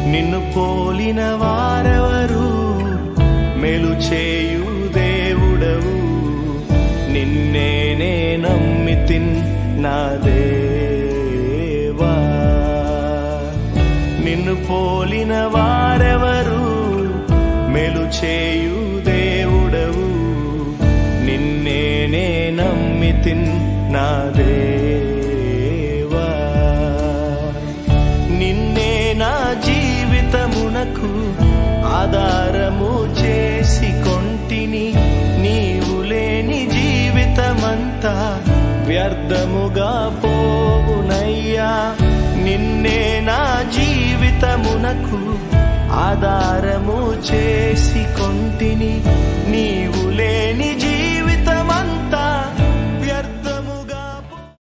నిన్ను పోలిన వారెవరు మెలు చేయు దేవుడవు నిన్నేనే నమ్మితిన్ నా దేవా నిన్ను పోలిన వారెవరు మెలు చేయు దేవుడవు నిన్నేనే నమ్మితిన్ నా దేవా నిన్నే నా జీవితమునకు ఆధారము చేసి కొంటిని నీవు లేని జీవితమంతా వ్యర్థముగా పోవునయ్యా నిన్నే నా జీవితమునకు ఆధారము చేసి కొంటిని